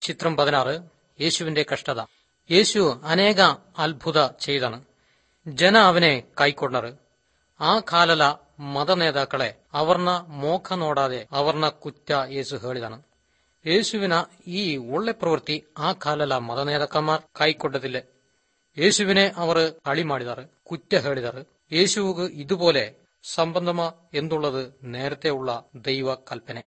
ചിത്രം പതിനാറ് യേശുവിന്റെ കഷ്ടത യേശു അനേക അത്ഭുത ചെയ്താണ് ജന അവനെ കൈക്കൊണ്ടറ് ആ കാലല മതനേതാക്കളെ അവർണ മോഖ ನೋಡಾದೆ ಅവർನ ಕುತ್ಯ ಯೇಸು ಹೇಳಿದನು ಯೇಸುವಿನ ಈ ಒಳ್ಳೆ ಪ್ರವೃತ್ತಿ ಆ ಕಾಲಲ ಮತನೇതാക്കന്മാർ കൈക്കൊണ്ടതില്ല യേശുവിനെ അവർ കളി ಮಾಡಿದಾರೆ കുറ്റ ಹೇಳಿದಾರೆ യേശുവുക്ക് ഇതുപോലെ സംബന്ധമ എന്തുള്ളത് നേരത്തെ ഉള്ള ദൈവ കൽപ്പന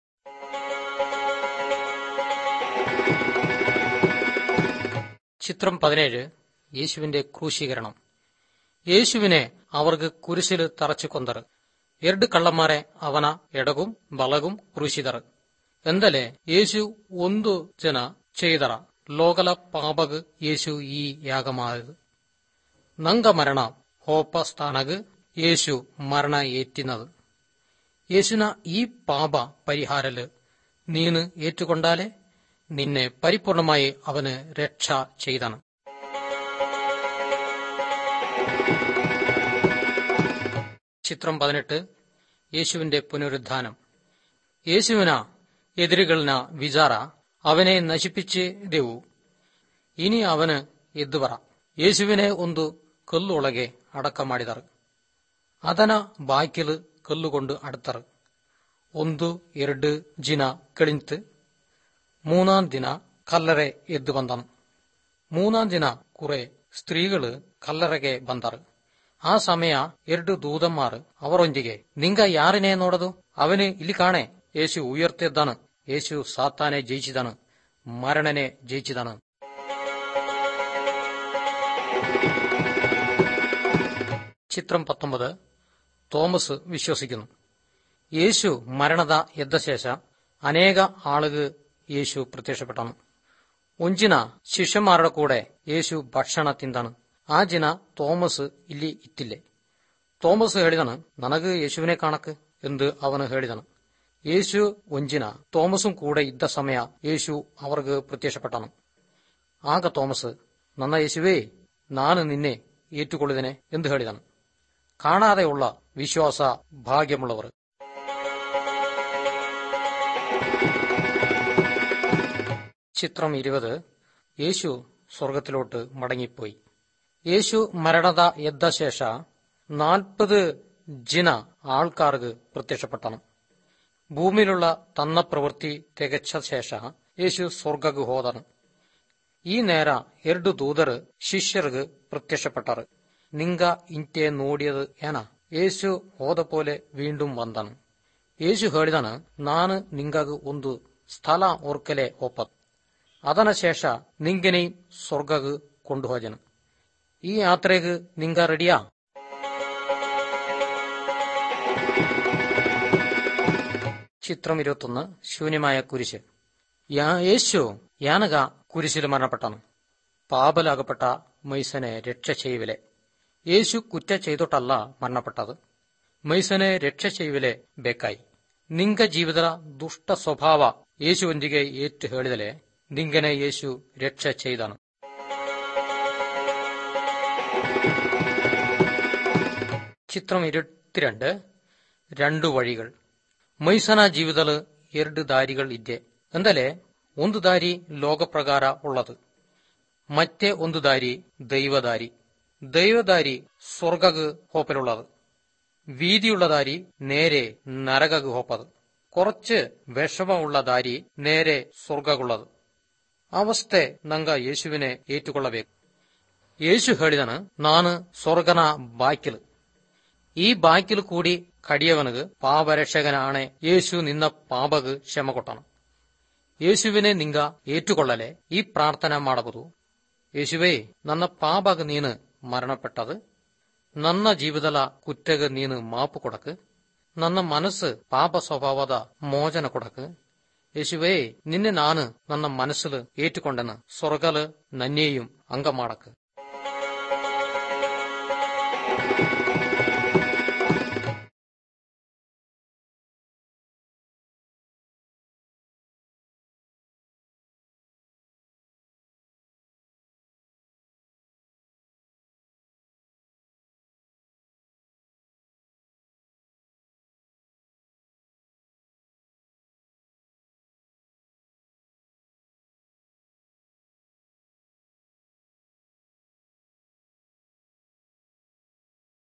ചിത്രം പതിനേഴ് യേശുവിന്റെ ക്രൂശീകരണം യേശുവിനെ അവർക്ക് കുരിശിൽ തറച്ചു കൊന്തറ് ಎರಡು ಕಳ್ಳಮಾರೆ ಅವನ ಎಡಗುಂ ಬಲಗುಂ ಕ್ರೂಶಿದರು ಎಂದಲೇ ಯೇಸು ಒಂದು ಜನ ചെയ്തറ ലോകല പാപക് യേശു ഈ യാഗമായത് ನಂಗ ಮರಣ ಹೋಪ സ്ഥാനക് യേശു മരണ ഏറ്റുന്നത് യേശുന ഈ പാപ പരിഹാരല് നീന് ഏറ്റുകൊണ്ടാലേ നിന്നെ പരിപൂർണമായി അവന് രക്ഷ ചെയ്താണ് ചിത്രം പതിനെട്ട് യേശുവിന്റെ പുനരുദ്ധാനം യേശുവിന എതിരുകളിന വിചാര അവനെ നശിപ്പിച്ച് ದೇವು ഇനി അവന് ಎದ್ದು ಬರ ಯೇಸುವಿനെ ಒಂದು ಕಲ್ಲೊಳಗೆ ಅಡಕ ಮಾಡಿದರು ಅದನ ಬಾಕಿಲು ಕಲ್ಲುകൊണ്ട് അടുത്തറ് ಒಂದು ಎರಡು ಜಿನ ಕಳಿಂತು മൂന്നാം ദിന കല്ലറെ ಎದ್ದು ಬಂದನು മൂന്നാം ದಿನ കുറെ ಸ್ತ್ರೀಗಳು ಕಲ್ಲರೆಗೆ ಬಂದರು ಆ ಸಮಯ ಎರಡು ದೂതന്മാർ ಅವರೊಂದಿಗೆ ನಿಂಗ ಯಾರನೇ ನೋಡದು ಅವನು ಇಲ್ಲಿ ಕಾಣೆ ಯೇಸು ಉಯರ್ತಿದ್ದಾನು യേശു സാത്താനെ ജയിച്ചതാണ് മരണനെ ജയിച്ചതാണ് ചിത്രം പത്തൊമ്പത് തോമസ് വിശ്വസിക്കുന്നു യേശു മരണത എദ്ദശേഷ അനേക ആളുകൾ യേശു പ്രത്യക്ഷപ്പെട്ടു ಒಂಜಿನ ಶಿಷ್ಯಮಾരുടെ കൂടെ യേശു ഭക്ഷണ ತಿಂದನು ಆ ಜಿನ തോമസ് ಇಲ್ಲಿ ಇತ್ತಿಲ್ಲೆ തോമസ് ಹೇಳಿದನು ನನಗೆ യേശുവിനെ കാണക്ക് ಎಂದು ಅವನು ಹೇಳಿದನು യേശു ಒಂಜಿನ തോമസും കൂടെ ಇದ್ದ ಸಮಯ യേശു അവർക്ക് പ്രത്യക്ഷപ്പെട്ടನು ಆಗ തോമസ് ನನ್ನ യേശുവേ ನಾನು ನಿನ್ನೆ ಏറ്റുಕೊಳ್ಳುತ್ತೇನೆ ಎಂದು ಹೇಳಿದನು കാണാതെയുള്ള വിശ്വാസ ഭാഗ്യമുള്ളവർ ചിത്രം ഇരുപത് യേശു സ്വർഗത്തിലോട്ട് മടങ്ങിപ്പോയി യേശു മരണത എദ്ദ ശേഷ നാൽപ്പത് ജിന ആൾക്കാർക്ക് പ്രത്യക്ഷപ്പെട്ടണം ಭೂಮಿലുള്ള ತನ್ನ ಪ್ರವೃತ್ತಿ ತೆಗೆച്ച ಶೇಷ ಯೇಸು ಸ್ವರ್ಗಕ್ಕೆ ಹೋದನು ಈ ನೇರ ಎರಡು ದೂದರು ಶಿಷ್ಯರಿಗೆ ಪ್ರತ್ಯಕ್ಷಪಟ್ಟರು ನಿಂಗ ಇಂತೆ ನೋಡಿയത് ಏನ യേശു ಹೋದ പോലെ വീണ്ടും വന്നನು യേശു ಹೇಳಿದನು ನಾನು ನಿಂಗಾಗಿ ಒಂದು ಸ್ಥಳ ಓರ್ಕಲೆ ಒಪ್ಪತ್ ಅದನ ಶೇಷ ನಿಂಗನೆ ಸ್ವರ್ಗಕ್ಕೆ കൊണ്ടുപോജನು ഈ യാത്രയ്ക്ക് നിങ്ക റെഡിയാ ചിത്രം ഇരുപത്തൊന്ന് ശൂന്യമായ കുരിശ് യാ- യേശു യാനക കുരിശിൽ മരണപ്പെട്ടನು പാപലാകപ്പെട്ട മൈസനെ രക്ഷ ചെയ്യുവിലെ യേശു കുറ്റ ചെയ്തിട്ടല്ല മരണപ്പെട്ടത് ಮೈಸನೆ ರಕ್ಷ ಚೈವಿಲೆ ಬೇಕಾಯಿ ನಿಂಗ ಜೀವಿತದ ದುಷ್ಟ ಸ್ವಭಾವ ಯೇಸುವೊಂದಿಗೆ ಏತು ಹೇಳಿದಲೆ നിങ്ങനെ യേശു രക്ഷ ചെയ്താണ് ചിത്രം ഇരുപത്തിരണ്ട് രണ്ടു വഴികൾ ಮೈಸನ ಜೀವಿತಲು ಎರಡು ದಾರಿಗಳು ಇದ್ದೆ ಎಂದಲೇ ಒಂದು ದಾರಿ ಲೋಕಪ್ರಕಾರ ಉಳ್ಳದು ಮತ್ತೆ ಒಂದು ದಾರಿ ದೈವದಾರಿ ദൈവദാരി സ്വർഗക്ക് ഹോപ്പലുള്ളത് വീതിയുള്ള ദാരി നേരെ നരകക്ക് ഹോപ്പത് കുറച്ച് വിഷമമുള്ള ദാരി നേരെ സ്വർഗക്കുള്ളത് ಅವಸ್ಥೆ ನಂಗ ಯೇಸುವಿനെ ಏತುಕೊಳ್ಳಬೇಕು ಯೇಸು ಹೇಳಿದನು ನಾನು ಸ್ವರ್ಗನ ಬಾಕಿಲು ഈ ബാക്കിൽ കൂടി കടിയവനക്ക് പാപരക്ഷകനാണ് യേശു നിന്ന പാപക്ക് ക്ഷമ കൊട്ടണം യേശുവിനെ നിങ്ക ഏറ്റുകൊള്ളലെ ഈ പ്രാർത്ഥന ಮಾಡಬಹುದು യേശുവേ ನನ್ನ ಪಾಪಗ ನೀನು ಮರಣപ്പെട്ടത് ನನ್ನ ಜೀವದಲ ಕುറ്റಗ ನೀನು ಮಾಪು ಕೊಡಕ್ ನನ್ನ ಮನಸ್ಸು ಪಾಪ ಸ್ವಭಾವದ ಮೋಚನ ಕೊಡಕ್ യേശുവേ നിന്നെ നാന് ನನ್ನ മനസ്സിൽ ഏറ്റുകൊണ്ടെന്ന് സ്വർഗല് നന്നെയും അംഗമാടക്ക്